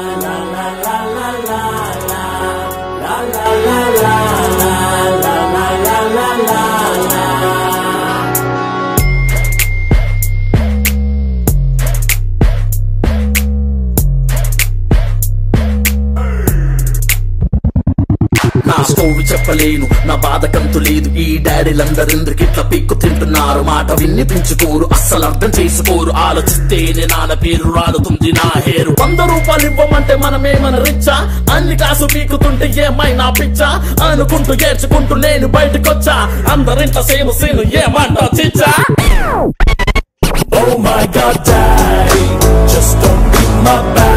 నా స్టోరీ చెప్పలేను నా బాధ కంతు లేదు ఈ డాడీలందరెందుకు ఇట్లా పీక్కు తింటున్నారు మాట విన్ని పెంచుకోరు అస్సలు అర్థం చేసుకోరు ఆలోచిస్తేనే నాన్న పేరు రాలుతుంది నా హేరు వంద రూపాయలు ఇవ్వమంటే మనమేమన రిచ్చా అన్ని కాసు పీకుతుంటే ఏమైనా పిచ్చా అనుకుంటూ ఏడ్చుకుంటూ నేను బయటకొచ్చా అందరింట సేను సేను ఏమంటా చిచ్చా Oh my god, daddy, just don't be my bad.